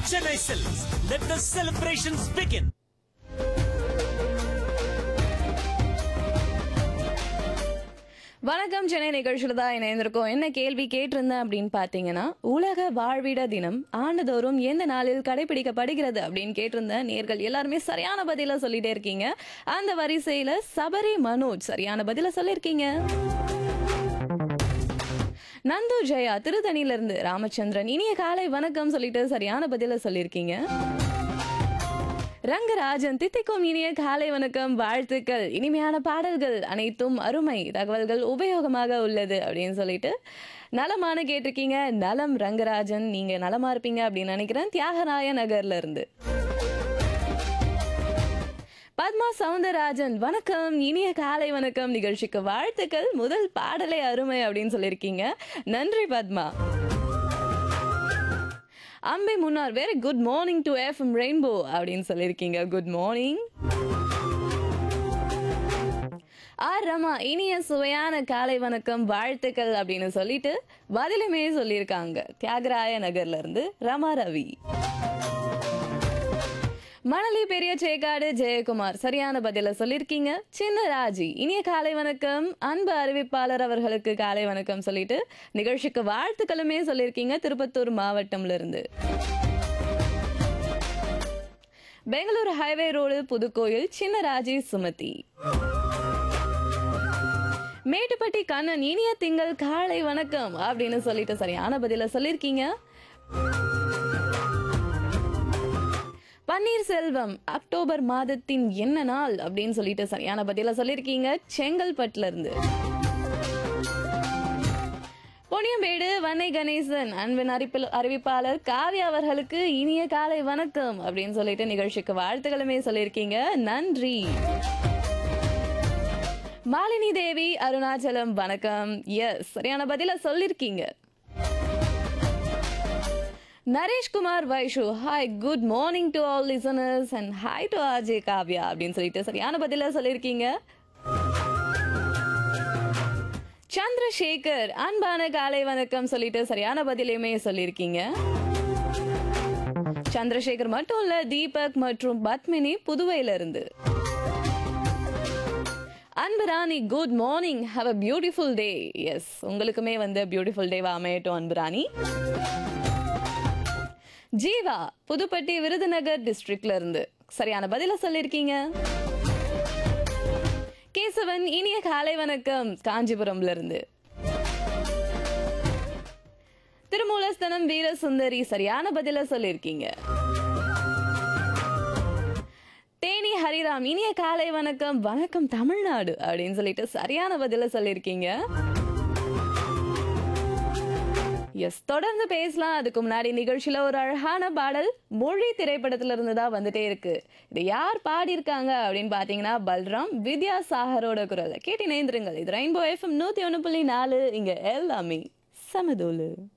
Chennai Silks. Let the celebrations begin. வணக்கம் சென்னை நிகழ்ச்சியில் தான் இணைந்திருக்கோம் என்ன கேள்வி கேட்டிருந்தேன் அப்படின்னு பார்த்தீங்கன்னா உலக வாழ்விட தினம் ஆண்டுதோறும் எந்த நாளில் கடைபிடிக்கப்படுகிறது அப்படின்னு கேட்டிருந்தேன் நேர்கள் எல்லாருமே சரியான பதில சொல்லிட்டே இருக்கீங்க அந்த வரிசையில சபரி மனோஜ் சரியான பதில சொல்லியிருக்கீங்க நந்து ஜெயா திருத்தணியில இருந்து ராமச்சந்திரன் இனிய காலை வணக்கம் சொல்லிட்டு சரியான பதில சொல்லியிருக்கீங்க ரங்கராஜன் தித்திக்கும் இனிய காலை வணக்கம் வாழ்த்துக்கள் இனிமையான பாடல்கள் அனைத்தும் அருமை தகவல்கள் உபயோகமாக உள்ளது அப்படின்னு சொல்லிட்டு நலமான கேட்டிருக்கீங்க நலம் ரங்கராஜன் நீங்க நலமா இருப்பீங்க அப்படின்னு நினைக்கிறேன் தியாகராய நகர்ல இருந்து பத்மா சவுந்தரராஜன் வணக்கம் இனிய காலை வணக்கம் நிகழ்ச்சிக்கு வாழ்த்துக்கள் முதல் பாடலே அருமை அப்படின்னு சொல்லியிருக்கீங்க நன்றி Padma Ambai Munnar very good morning to FM rainbow அப்படின்னு சொல்லியிருக்கீங்க குட் மார்னிங் ஆர் ரமா இனிய சுவையான காலை வணக்கம் வாழ்த்துக்கள் அப்படின்னு சொல்லிட்டு பதிலுமே சொல்லியிருக்காங்க தியாகராய நகர்ல இருந்து ரமா ரவி மணலி பெரிய சேக்காடு ஜெயக்குமார் சரியான பதில சொல்லியிருக்கீங்க சின்ன ராஜி இனிய காலை வணக்கம் அன்பு அறிவிப்பாளர் அவர்களுக்கு காலை வணக்கம் சொல்லிட்டு நிகழ்ச்சிக்கு வாழ்த்துக்களுமே சொல்லியிருக்கீங்க திருப்பத்தூர் மாவட்டம்ல இருந்து பெங்களூரு ஹைவே ரோடு புதுக்கோயில் சின்ன ராஜி சுமதி மேட்டுப்பட்டி கண்ணன் இனிய திங்கள் காலை வணக்கம் அப்படின்னு சொல்லிட்டு சரியான பதில சொல்லியிருக்கீங்க பன்னீர்செல்வம் அக்டோபர் மாதத்தின் என்ன நாள் அப்படின்னு சொல்லிட்டு சரியான பதில சொல்லியிருக்கீங்க செங்கல்பட்டுல இருந்து பொன்னியம்பேடு வன்னை கணேசன் அன்பின் அறிப்பில் அறிவிப்பாளர் காவ்யா அவர்களுக்கு இனிய காலை வணக்கம் அப்படின்னு சொல்லிட்டு நிகழ்ச்சிக்கு வாழ்த்துக்களுமே சொல்லியிருக்கீங்க நன்றி மாலினி தேவி அருணாச்சலம் வணக்கம் எஸ் சரியான பதில சொல்லியிருக்கீங்க Naresh Kumar Vaishu hi good morning to all listeners and hi to RJ Kavya அப்படின்னு சொல்லிட்டு சரியான பதில சொல்லியிருக்கீங்க சந்திரசேகர் அன்பான காலை வணக்கம் சொல்லிட்டு சரியான பதிலையுமே சொல்லியிருக்கீங்க சந்திரசேகர் மட்டும் இல்ல தீபக் மற்றும் பத்மினி புதுவையில இருந்து Anbu Rani good morning have a beautiful day yes உங்களுக்குமே வந்து பியூட்டிஃபுல் டேவா அமையட்டும் அன்பு ராணி ஜீவா புதுப்பட்டி விருதுநகர் டிஸ்ட்ரிக்ட்ல இருந்து சரியான பதில சொல்லியிருக்கீங்க கேசவன் இனிய காலை வணக்கம் காஞ்சிபுரம்ல இருந்து திருமூலஸ்தனம் வீரசுந்தரி சரியான பதில சொல்லியிருக்கீங்க தேனி ஹரிராம் இனிய காலை வணக்கம் வணக்கம் தமிழ்நாடு அப்படின்னு சொல்லிட்டு சரியான பதில சொல்லியிருக்கீங்க எஸ் தொடர்ந்து பேசலாம் அதுக்கு முன்னாடி நிகழ்ச்சியில ஒரு அழகான பாடல் மொழி திரைப்படத்துல இருந்து தான் வந்துட்டே இருக்கு இது யார் பாடியிருக்காங்க அப்படின்னு பாத்தீங்கன்னா பல்ராம் வித்யாசாகரோட குரல் கேட்டு நேந்திருங்கள் இது ரெயின்போ எஃப்எம் நூத்தி ஒண்ணு புள்ளி நாலு இங்க எல்லாமே சமதோலு